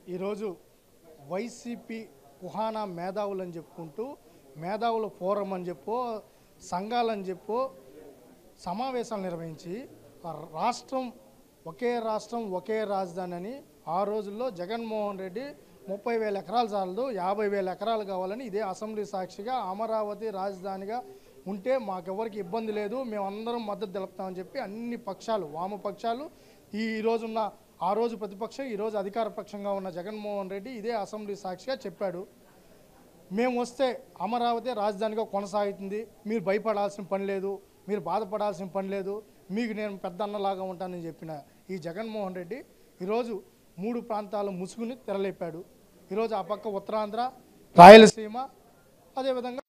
ఈరోజు వైసీపీ కుహానా మేధావులు అని చెప్పుకుంటూ మేధావుల ఫోరం అని చెప్పో సంఘాలని చెప్పో సమావేశాలు నిర్వహించి ఆ రాష్ట్రం ఒకే రాష్ట్రం ఒకే రాజధాని అని ఆ రోజుల్లో జగన్మోహన్ రెడ్డి ముప్పై వేల ఎకరాలు చాలదు యాభై వేల ఎకరాలు కావాలని ఇదే అసెంబ్లీ సాక్షిగా అమరావతి రాజధానిగా ఉంటే మాకెవరికి ఇబ్బంది లేదు మేమందరం మద్దతు తెలుపుతామని చెప్పి అన్ని పక్షాలు వామపక్షాలు ఈ రోజున్న ఆ రోజు ప్రతిపక్షం ఈ రోజు అధికార పక్షంగా ఉన్న జగన్మోహన్ రెడ్డి ఇదే అసెంబ్లీ సాక్షిగా చెప్పాడు మేము వస్తే అమరావతి రాజధానిగా కొనసాగుతుంది మీరు భయపడాల్సిన పని లేదు మీరు బాధపడాల్సిన పని లేదు మీకు నేను పెద్ద అన్నలాగా ఉంటానని చెప్పిన ఈ జగన్మోహన్ రెడ్డి ఈరోజు మూడు ప్రాంతాలు ముసుగుని తెరలేపాడు ఈరోజు ఆ పక్క ఉత్తరాంధ్ర రాయలసీమ అదేవిధంగా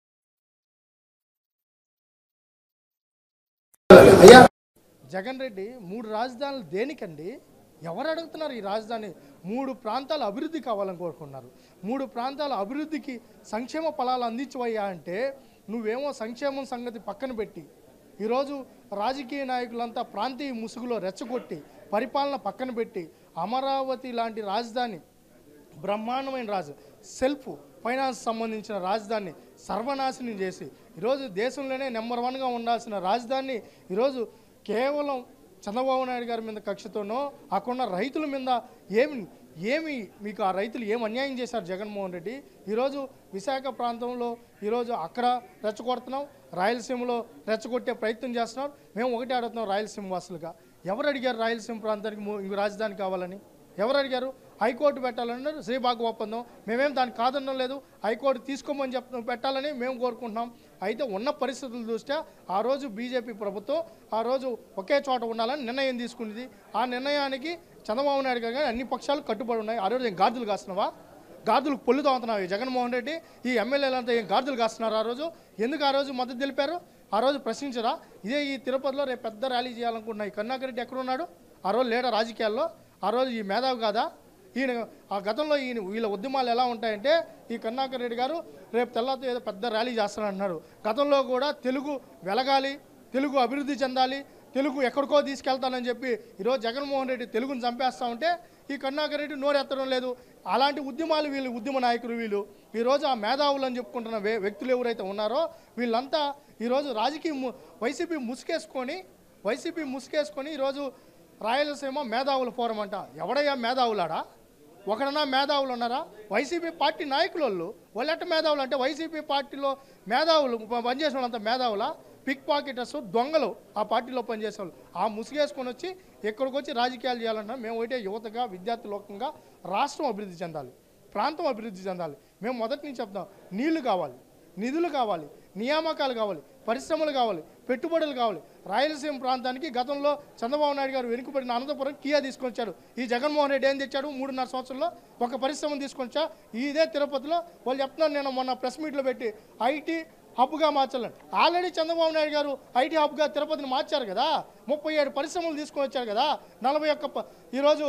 అయ్యా జగన్ రెడ్డి మూడు రాజధానులు దేనికండి ఎవరు అడుగుతున్నారు ఈ రాజధాని మూడు ప్రాంతాలు అభివృద్ధి కావాలని కోరుకున్నారు మూడు ప్రాంతాల అభివృద్ధికి సంక్షేమ ఫలాలు అందించవయ్యా అంటే నువ్వేమో సంక్షేమం సంగతి పక్కన పెట్టి ఈరోజు రాజకీయ నాయకులంతా ప్రాంతీయ ముసుగులో రెచ్చగొట్టి పరిపాలన పక్కన పెట్టి అమరావతి లాంటి రాజధాని బ్రహ్మాండమైన రాజు సెల్ఫ్ ఫైనాన్స్ సంబంధించిన రాజధానిని సర్వనాశనం చేసి ఈరోజు దేశంలోనే నెంబర్ వన్గా ఉండాల్సిన రాజధానిని ఈరోజు కేవలం చంద్రబాబు నాయుడు గారి మీద కక్షతోనో అక్కడున్న రైతుల మీద ఏమి ఏమి మీకు ఆ రైతులు ఏం అన్యాయం చేశారు జగన్మోహన్ రెడ్డి ఈరోజు విశాఖ ప్రాంతంలో ఈరోజు అక్కడ రెచ్చగొడుతున్నాం రాయలసీమలో రెచ్చగొట్టే ప్రయత్నం చేస్తున్నాం మేము ఒకటే అడుగుతున్నాం రాయలసీమ వాసులుగా ఎవరు అడిగారు రాయలసీమ ప్రాంతానికి మూ- ఈ రాజధాని కావాలని ఎవరు అడిగారు హైకోర్టు పెట్టాలన్నారు శ్రీబాగ్ ఒప్పందం మేమేం దానికి కాదనడం లేదు హైకోర్టు తీసుకోమని చెప్ పెట్టాలని మేము కోరుకుంటున్నాం అయితే ఉన్న పరిస్థితుల దృష్ట్యా ఆ రోజు బీజేపీ ప్రభుత్వం ఆ రోజు ఒకే చోట ఉండాలని నిర్ణయం తీసుకునేది ఆ నిర్ణయానికి చంద్రబాబు నాయుడు గారు కానీ అన్ని పక్షాలు కట్టుబడి ఉన్నాయి ఆ రోజు ఏం గాజులు కాస్తున్నావా గాజులకు పొల్లు తోగుతున్నావు ఈ జగన్మోహన్ రెడ్డి ఈ ఎమ్మెల్యేలంతా ఏం గాజులు కాస్తున్నారు ఆ రోజు ఎందుకు ఆ రోజు మద్దతు తెలిపారు ఆ రోజు ప్రశ్నించరా ఇదే ఈ తిరుపతిలో రేపు పెద్ద ర్యాలీ చేయాలనుకుంటున్నా ఈ కరుణాకర్ రెడ్డి ఎక్కడున్నాడు ఆ రోజు లేడా రాజకీయాల్లో ఆ రోజు ఈ మేధావి కాదా ఈయన ఆ గతంలో ఈయన వీళ్ళ ఉద్యమాలు ఎలా ఉంటాయంటే ఈ కరుణాకర్ రెడ్డి గారు రేపు తెల్లతో ఏదో పెద్ద ర్యాలీ చేస్తానంటున్నారు గతంలో కూడా తెలుగు వెలగాలి తెలుగు అభివృద్ధి చెందాలి తెలుగు ఎక్కడికో తీసుకెళ్తానని చెప్పి ఈరోజు జగన్మోహన్ రెడ్డి తెలుగుని చంపేస్తా ఉంటే ఈ కరుణాకర్ రెడ్డి నోరెత్తడం లేదు అలాంటి ఉద్యమాలు వీళ్ళు ఉద్యమ నాయకులు వీళ్ళు ఈరోజు ఆ మేధావులు అని చెప్పుకుంటున్న వే- వ్యక్తులు ఎవరైతే ఉన్నారో వీళ్ళంతా ఈరోజు రాజకీయ ము- వైసీపీ ముసుకేసుకొని వైసీపీ ముసుకేసుకొని ఈరోజు రాయలసీమ మేధావుల ఫోరం అంట ఎవడయ్యా మేధావులాడా ఒకడన్నా మేధావులు ఉన్నారా వైసీపీ పార్టీ నాయకులు వాళ్ళు వాళ్ళు ఎట్ట మేధావులు అంటే వైసీపీ పార్టీలో మేధావులు ప- పనిచేసిన వాళ్ళంతా మేధావులా పిక్ పాకెటర్స్ దొంగలు ఆ పార్టీలో పనిచేసే వాళ్ళు ఆ ముసుగేసుకొని వచ్చి ఎక్కడికి వచ్చి రాజకీయాలు చేయాలన్నా మేము ఒకటే యువతగా విద్యార్థి లోకంగా రాష్ట్రం అభివృద్ధి చెందాలి ప్రాంతం అభివృద్ధి చెందాలి మేము మొదటి నుంచి చెప్తాం నీళ్లు కావాలి నిధులు కావాలి నియామకాలు కావాలి పరిశ్రమలు కావాలి పెట్టుబడులు కావాలి రాయలసీమ ప్రాంతానికి గతంలో చంద్రబాబు నాయుడు గారు వెనుకబడిన అనంతపురం కియా తీసుకొచ్చాడు ఈ జగన్మోహన్ రెడ్డి ఏం తెచ్చాడు మూడున్నర సంవత్సరంలో ఒక పరిశ్రమను తీసుకొచ్చా ఇదే తిరుపతిలో వాళ్ళు చెప్తున్నారు నేను మొన్న ప్రెస్ మీట్లో పెట్టి ఐటీ హబ్గా మార్చాలని ఆల్రెడీ చంద్రబాబు నాయుడు గారు ఐటీ హబ్గా తిరుపతిని మార్చారు కదా ముప్పై ఏడు పరిశ్రమలు తీసుకొని వచ్చారు కదా నలభై ఒక్క ప- ఈరోజు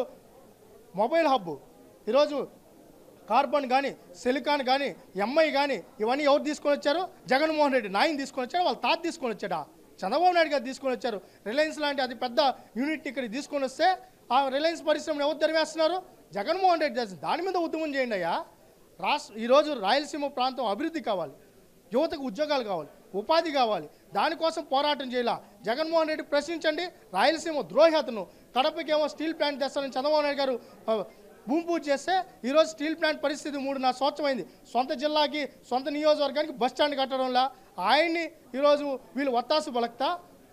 మొబైల్ హబ్ ఈరోజు కార్బన్ కానీ సిలికాన్ కానీ ఎంఐ కానీ ఇవన్నీ ఎవరు తీసుకొని వచ్చారు జగన్మోహన్ రెడ్డి నాయని తీసుకొని వచ్చాడు వాళ్ళ తాత తీసుకొని వచ్చాడా చంద్రబాబు నాయుడు గారు తీసుకొని వచ్చారు రిలయన్స్ లాంటి అతి పెద్ద యూనిట్ ఇక్కడ తీసుకొని వస్తే ఆ రిలయన్స్ పరిశ్రమను ఎవరు తెరివేస్తున్నారు జగన్మోహన్ రెడ్డి చేస్తుంది దాని మీద ఉద్యమం చేయండి అయ్యా రాష్ట్ర ఈరోజు రాయలసీమ ప్రాంతం అభివృద్ధి కావాలి యువతకు ఉద్యోగాలు కావాలి ఉపాధి కావాలి దానికోసం పోరాటం చేయాల జగన్మోహన్ రెడ్డి ప్రశ్నించండి రాయలసీమ ద్రోహతను కడపకేమో స్టీల్ ప్లాంట్ తెస్తారని చంద్రబాబు నాయుడు గారు ఆ, భూమి పూజ చేస్తే ఈరోజు స్టీల్ ప్లాంట్ పరిస్థితి మూడు నా సంవత్సరమైంది సొంత జిల్లాకి సొంత నియోజకవర్గానికి బస్ స్టాండ్ కట్టడంలా ఆయన్ని ఈరోజు వీళ్ళు వత్తాసు బలక్తా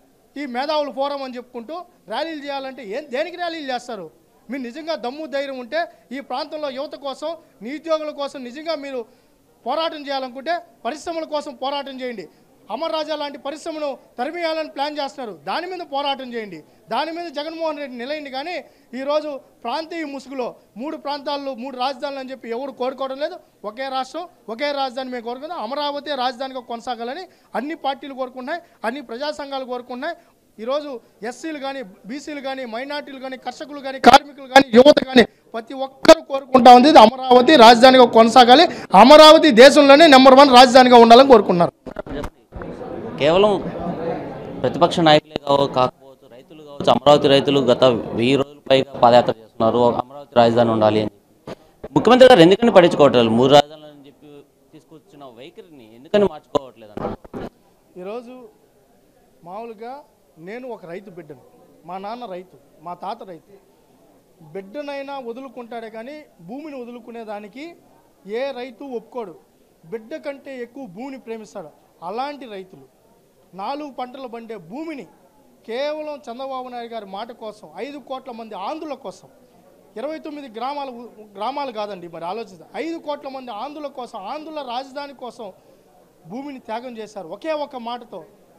ఈ మేధావుల ఫోరం అని చెప్పుకుంటూ ర్యాలీలు చేయాలంటే ఏం దేనికి ర్యాలీలు చేస్తారు మీరు నిజంగా దమ్ము ధైర్యం ఉంటే ఈ ప్రాంతంలో యువత కోసం నిరుద్యోగుల కోసం నిజంగా మీరు పోరాటం చేయాలనుకుంటే పరిశ్రమల కోసం పోరాటం చేయండి అమర్ రాజా లాంటి పరిశ్రమను తరిమేయాలని ప్లాన్ చేస్తున్నారు దాని మీద పోరాటం చేయండి దాని మీద జగన్మోహన్ రెడ్డి నిలయండి కానీ ఈరోజు ప్రాంతీయ ముసుగులో మూడు ప్రాంతాల్లో మూడు రాజధానులు అని చెప్పి ఎవరు కోరుకోవడం లేదు ఒకే రాష్ట్రం ఒకే రాజధాని మేము కోరుకుందాం అమరావతి రాజధానిగా కొనసాగాలని అన్ని పార్టీలు కోరుకుంటున్నాయి అన్ని ప్రజా సంఘాలు కోరుకుంటున్నాయి ఈరోజు ఎస్సీలు కానీ బీసీలు కానీ మైనార్టీలు కానీ కర్షకులు కానీ కార్మికులు కానీ యువత కానీ ప్రతి ఒక్కరూ కోరుకుంటా ఉంది ఇది అమరావతి రాజధానిగా కొనసాగాలి అమరావతి దేశంలోనే నెంబర్ వన్ రాజధానిగా ఉండాలని కోరుకున్నారు కేవలం ప్రతిపక్ష నాయకులే కావ కాకపోవచ్చు రైతులు కావచ్చు అమరావతి రైతులు గత వెయ్యి రోజుల పైగా పాదయాత్ర చేస్తున్నారు అమరావతి రాజధాని ఉండాలి అని చెప్పి. ముఖ్యమంత్రి గారు ఎందుకని పట్టించుకోవట్లేదు మూడు రాజధానులు అని చెప్పి తీసుకొచ్చిన వైఖరిని ఎందుకని మార్చుకోవట్లేదు అన్న ఈరోజు మామూలుగా నేను ఒక రైతు బిడ్డను మా నాన్న రైతు మా తాత రైతు బిడ్డనైనా వదులుకుంటాడే కానీ భూమిని వదులుకునే దానికి ఏ రైతు ఒప్పుకోడు బిడ్డ కంటే ఎక్కువ భూమిని ప్రేమిస్తాడు అలాంటి రైతులు నాలుగు పంటలు పండే భూమిని కేవలం చంద్రబాబు నాయుడు గారి మాట కోసం ఐదు కోట్ల మంది ఆంధ్రుల కోసం ఇరవై తొమ్మిది గ్రామాల గ్రామాలు కాదండి మరి ఆలోచిస్తే ఐదు కోట్ల మంది ఆంధ్రుల కోసం ఆంధ్రుల రాజధాని కోసం భూమిని త్యాగం చేశారు ఒకే ఒక మాటతో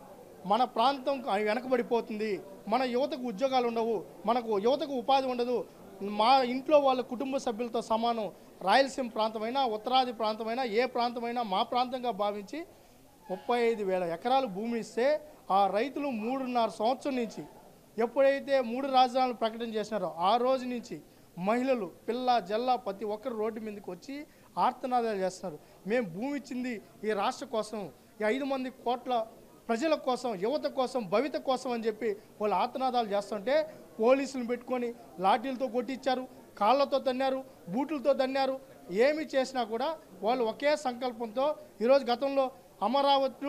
మన ప్రాంతం వెనకబడిపోతుంది మన యువతకు ఉద్యోగాలు ఉండవు మనకు యువతకు ఉపాధి ఉండదు మా ఇంట్లో వాళ్ళ కుటుంబ సభ్యులతో సమానం రాయలసీమ ప్రాంతమైనా ఉత్తరాది ప్రాంతమైనా ఏ ప్రాంతమైనా మా ప్రాంతంగా భావించి ముప్పై ఐదు వేల ఎకరాలు భూమి ఇస్తే ఆ రైతులు మూడున్నర సంవత్సరం నుంచి ఎప్పుడైతే మూడు రాజధానులు ప్రకటన చేసినారో ఆ రోజు నుంచి మహిళలు పిల్ల జల్ల ప్రతి ఒక్కరు రోడ్డు మీదకి వచ్చి ఆర్తనాదాలు చేస్తున్నారు మేము భూమి ఇచ్చింది ఈ రాష్ట్ర కోసం ఈ ఐదు మంది కోట్ల ప్రజల కోసం యువత కోసం భవిత కోసం అని చెప్పి వాళ్ళు ఆర్తనాదాలు చేస్తుంటే పోలీసులను పెట్టుకొని లాఠీలతో కొట్టించారు కాళ్ళతో తన్నారు బూట్లతో తన్నారు ఏమి చేసినా కూడా వాళ్ళు ఒకే సంకల్పంతో ఈరోజు గతంలో అమరావతి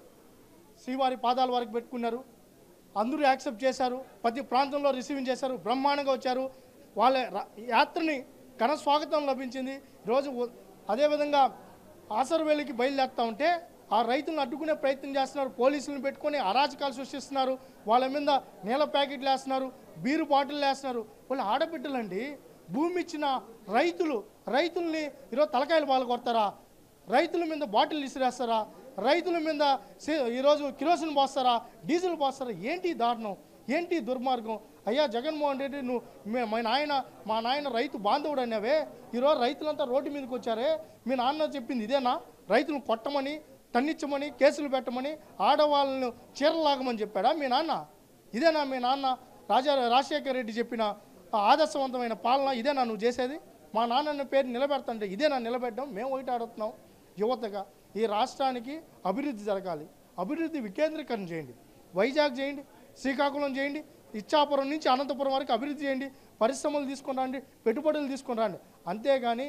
శ్రీవారి పాదాల వరకు పెట్టుకున్నారు అందరూ యాక్సెప్ట్ చేశారు ప్రతి ప్రాంతంలో రిసీవింగ్ చేశారు బ్రహ్మాండంగా వచ్చారు వాళ్ళ ర- యాత్రని ఘన స్వాగతం లభించింది ఈరోజు ఉ- అదేవిధంగా ఆసరవేలికి బయలుదేరుతా ఉంటే ఆ రైతులను అడ్డుకునే ప్రయత్నం చేస్తున్నారు పోలీసులను పెట్టుకొని అరాచకాలు సృష్టిస్తున్నారు వాళ్ళ మీద నీళ్ళ ప్యాకెట్లు వేస్తున్నారు బీరు బాటిల్ వేస్తున్నారు వాళ్ళు ఆడబిడ్డలండి భూమి ఇచ్చిన రైతులు రైతుల్ని ఈరోజు తలకాయలు పాలు కొడతారా రైతుల మీద బాటిల్ ఇసిరేస్తారా రైతుల మీద సే- ఈరోజు కిరోసిన్ పోస్తారా డీజిల్ పోస్తారా ఏంటి ఈ దారుణం ఏంటి ఈ దుర్మార్గం అయ్యా జగన్మోహన్ రెడ్డి నువ్వు మే- మా నాయన మా నాయన రైతు బాంధవుడు అనేవే ఈరోజు రైతులంతా రోడ్డు మీదకి వచ్చారే మీ నాన్న చెప్పింది ఇదేనా రైతులను కొట్టమని తన్నిచ్చమని కేసులు పెట్టమని ఆడవాళ్ళను చీరలాగమని చెప్పాడా మీ నాన్న ఇదేనా మీ నాన్న రాజా రాజశేఖర రెడ్డి చెప్పిన ఆ ఆదర్శవంతమైన పాలన ఇదేనా నువ్వు చేసేది మా నాన్న పేరు నిలబెడతంటే ఇదేనా నిలబెట్టడం మేము ఒకటి ఆడుతున్నాం యువతగా ఈ రాష్ట్రానికి అభివృద్ధి జరగాలి అభివృద్ధి వికేంద్రీకరణ చేయండి వైజాగ్ చేయండి శ్రీకాకుళం చేయండి ఇచ్చాపురం నుంచి అనంతపురం వరకు అభివృద్ధి చేయండి పరిశ్రమలు తీసుకొని రండి పెట్టుబడులు తీసుకొని రండి అంతేగాని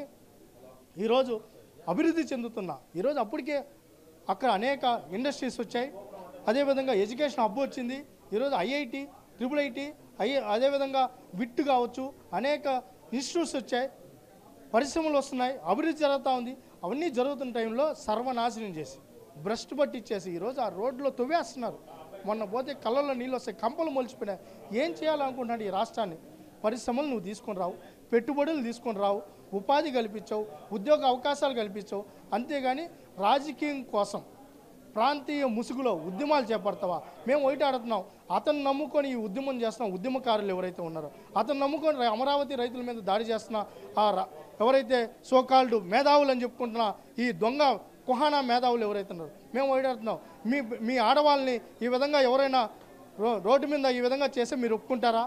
ఈరోజు అభివృద్ధి చెందుతున్నా ఈరోజు అప్పటికే అక్కడ అనేక ఇండస్ట్రీస్ వచ్చాయి అదేవిధంగా ఎడ్యుకేషన్ హబ్ వచ్చింది ఈరోజు ఐఐటి ట్రిపుల్ ఐటి ఐ అదేవిధంగా విట్ కావచ్చు అనేక ఇన్స్టిట్యూట్స్ వచ్చాయి పరిశ్రమలు వస్తున్నాయి అభివృద్ధి జరుగుతూ ఉంది అవన్నీ జరుగుతున్న టైంలో సర్వనాశనం చేసి భ్రష్ట్ పట్టించేసి ఈరోజు ఆ రోడ్లో తవ్వేస్తున్నారు మొన్న పోతే కళ్ళల్లో నీళ్ళు వస్తాయి కంపలు మొలిచిపోయినాయి ఏం చేయాలనుకుంటున్నాడు ఈ రాష్ట్రాన్ని పరిశ్రమలు నువ్వు తీసుకొని రావు పెట్టుబడులు తీసుకొని రావు ఉపాధి కల్పించవు ఉద్యోగ అవకాశాలు కల్పించవు అంతేగాని రాజకీయం కోసం ప్రాంతీయ ముసుగులో ఉద్యమాలు చేపడతావా మేము ఒకటి ఆడుతున్నాం అతను నమ్ముకొని ఈ ఉద్యమం చేస్తున్న ఉద్యమకారులు ఎవరైతే ఉన్నారో అతను నమ్ముకొని ర- అమరావతి రైతుల మీద దాడి చేస్తున్న ఆ ర- ఎవరైతే సోకాల్డ్ మేధావులు అని చెప్పుకుంటున్న ఈ దొంగ కుహానా మేధావులు ఎవరైతే ఉన్నారో మేము ఒకటి ఆడుతున్నాం మీ మీ ఆడవాళ్ళని ఈ విధంగా ఎవరైనా రో రోడ్డు మీద ఈ విధంగా చేస్తే మీరు ఒప్పుకుంటారా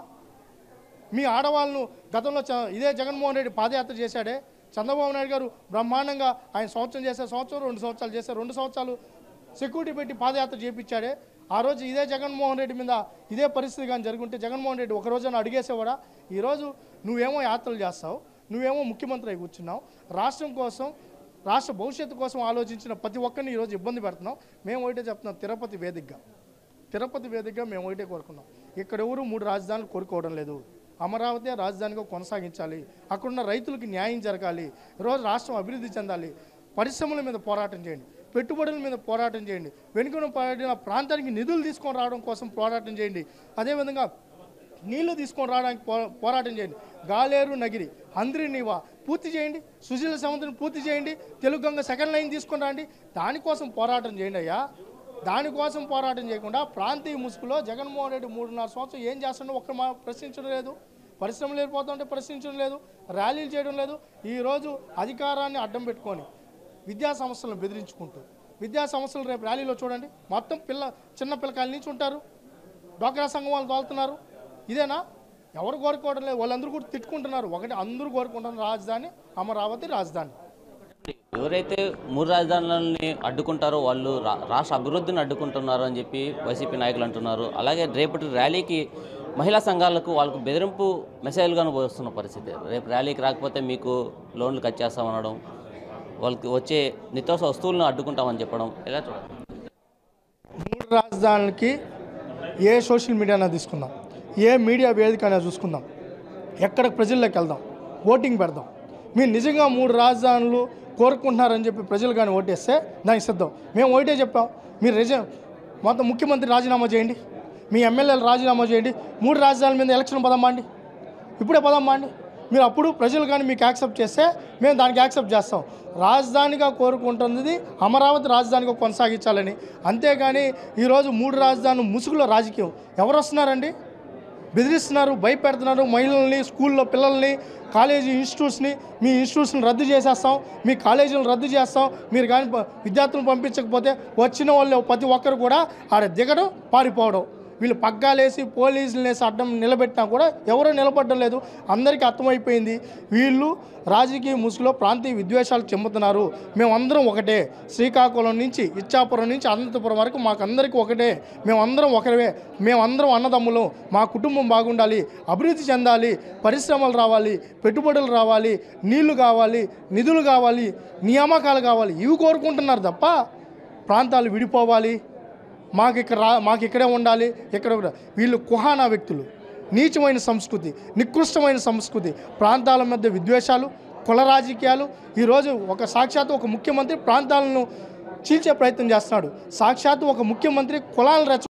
మీ ఆడవాళ్ళను గతంలో చ- ఇదే జగన్మోహన్ రెడ్డి పాదయాత్ర చేశాడే చంద్రబాబు నాయుడు గారు బ్రహ్మాండంగా ఆయన సంవత్సరం చేసే సంవత్సరం రెండు సంవత్సరాలు చేసే రెండు సంవత్సరాలు సెక్యూరిటీ పెట్టి పాదయాత్ర చేయించాడే ఆ రోజు ఇదే జగన్మోహన్ రెడ్డి మీద ఇదే పరిస్థితి కానీ జరుగుంటే జగన్మోహన్ రెడ్డి ఒక రోజున అడిగేసేవాడా ఈరోజు నువ్వేమో యాత్రలు చేస్తావు నువ్వేమో ముఖ్యమంత్రి అయి కూర్చున్నావు రాష్ట్రం కోసం రాష్ట్ర భవిష్యత్తు కోసం ఆలోచించిన ప్రతి ఒక్కరిని ఈరోజు ఇబ్బంది పెడుతున్నాం మేము ఒకటే చెప్తున్నాం తిరుపతి వేదికగా తిరుపతి వేదికగా మేము ఒకటే కోరుకున్నాం ఇక్కడ ఎవరు మూడు రాజధానులు కోరుకోవడం లేదు అమరావతి రాజధానిగా కొనసాగించాలి అక్కడున్న రైతులకి న్యాయం జరగాలి ఈరోజు రాష్ట్రం అభివృద్ధి చెందాలి పరిశ్రమల మీద పోరాటం చేయండి పెట్టుబడుల మీద పోరాటం చేయండి వెనుకన పడిన ప్రాంతానికి నిధులు తీసుకొని రావడం కోసం పోరాటం చేయండి అదేవిధంగా నీళ్లు తీసుకొని రావడానికి పో పోరాటం చేయండి గాలేరు నగిరి అందరి నీవా పూర్తి చేయండి సుశీల సముద్రం పూర్తి చేయండి తెలుగు గంగ సెకండ్ లైన్ తీసుకొని రండి దానికోసం పోరాటం చేయండి అయ్యా దానికోసం పోరాటం చేయకుండా ప్రాంతీయ ముసుగులో జగన్మోహన్ రెడ్డి మూడున్నర సంవత్సరం ఏం చేస్తుండో ఒక్క మా ప్రశ్నించడం లేదు పరిశ్రమలు వెళ్ళిపోతుంటే ప్రశ్నించడం లేదు ర్యాలీలు చేయడం లేదు ఈరోజు అధికారాన్ని అడ్డం పెట్టుకొని విద్యా సంస్థలను బెదిరించుకుంటూ విద్యా సంస్థలు రేపు ర్యాలీలో చూడండి మొత్తం పిల్ల చిన్న పిల్లకాయల నుంచి ఉంటారు డ్వాక్రా సంఘం వాళ్ళు తోలుతున్నారు ఇదేనా ఎవరు కోరుకోవడం లేదు వాళ్ళందరూ కూడా తిట్టుకుంటున్నారు ఒకటి అందరూ కోరుకుంటున్నారు రాజధాని అమరావతి రాజధాని ఎవరైతే మూడు రాజధానులని అడ్డుకుంటారో వాళ్ళు రా- రాష్ట్ర అభివృద్ధిని అడ్డుకుంటున్నారు అని చెప్పి వైసీపీ నాయకులు అంటున్నారు అలాగే రేపటి ర్యాలీకి మహిళా సంఘాలకు వాళ్ళకు బెదిరింపు మెసేజ్లుగాను వస్తున్న పరిస్థితి రేపు ర్యాలీకి రాకపోతే మీకు లోన్లు కట్ చేస్తామనడం వాళ్ళకి వచ్చే నిత్యావసర వస్తువులను అడ్డుకుంటామని చెప్పడం ఎలా చూడాలి మూడు రాజధానులకి ఏ సోషల్ మీడియానా తీసుకుందాం ఏ మీడియా వేదిక అయినా చూసుకుందాం ఎక్కడ ప్రజల్లోకి వెళ్దాం ఓటింగ్ పెడదాం మీరు నిజంగా మూడు రాజధానులు కోరుకుంటున్నారని చెప్పి ప్రజలు కానీ ఓటేస్తే దానికి సిద్ధం మేము ఓటే చెప్పాం మీరు నిజ మొత్తం ముఖ్యమంత్రి రాజీనామా చేయండి మీ ఎమ్మెల్యేలు రాజీనామా చేయండి మూడు రాజధానుల మీద ఎలక్షన్ పదమ్మా అండి ఇప్పుడే పదమ్మా అండి మీరు అప్పుడు ప్రజలు కానీ మీకు యాక్సెప్ట్ చేస్తే మేము దానికి యాక్సెప్ట్ చేస్తాం రాజధానిగా కోరుకుంటున్నది అమరావతి రాజధానిగా కొనసాగించాలని అంతేగాని ఈరోజు మూడు రాజధానులు ముసుగులో రాజకీయం ఎవరు వస్తున్నారండి బెదిరిస్తున్నారు భయపెడుతున్నారు మహిళల్ని స్కూల్లో పిల్లల్ని కాలేజీ ఇన్స్టిట్యూట్స్ని మీ ఇన్స్టిట్యూట్స్ని రద్దు చేసేస్తాం మీ కాలేజీలను రద్దు చేస్తాం మీరు కానీ ప- విద్యార్థులను పంపించకపోతే వచ్చిన వాళ్ళు ప్రతి ఒక్కరు కూడా ఆడ దిగడం పారిపోవడం వీళ్ళు పగ్గాలేసి పోలీసులు వేసి అడ్డం నిలబెట్టినా కూడా ఎవరూ నిలబడడం లేదు అందరికీ అర్థమైపోయింది వీళ్ళు రాజకీయ ముసుగులో ప్రాంతీయ విద్వేషాలు చెందుతున్నారు మేమందరం ఒకటే శ్రీకాకుళం నుంచి ఇచ్చాపురం నుంచి అనంతపురం వరకు మాకందరికీ ఒకటే మేమందరం ఒకరే మేమందరం అన్నదమ్ములం మా కుటుంబం బాగుండాలి అభివృద్ధి చెందాలి పరిశ్రమలు రావాలి పెట్టుబడులు రావాలి నీళ్లు కావాలి నిధులు కావాలి నియామకాలు కావాలి ఇవి కోరుకుంటున్నారు తప్ప ప్రాంతాలు విడిపోవాలి మాకు ఇక్కడ రా మాకు ఇక్కడే ఉండాలి ఇక్కడ కూడా. వీళ్ళు కుహానా వ్యక్తులు నీచమైన సంస్కృతి నికృష్టమైన సంస్కృతి ప్రాంతాల మధ్య విద్వేషాలు కుల రాజకీయాలు ఈరోజు ఒక సాక్షాత్తు ఒక ముఖ్యమంత్రి ప్రాంతాలను చీల్చే ప్రయత్నం చేస్తున్నాడు సాక్షాత్తు ఒక ముఖ్యమంత్రి కులాలను రెచ్చ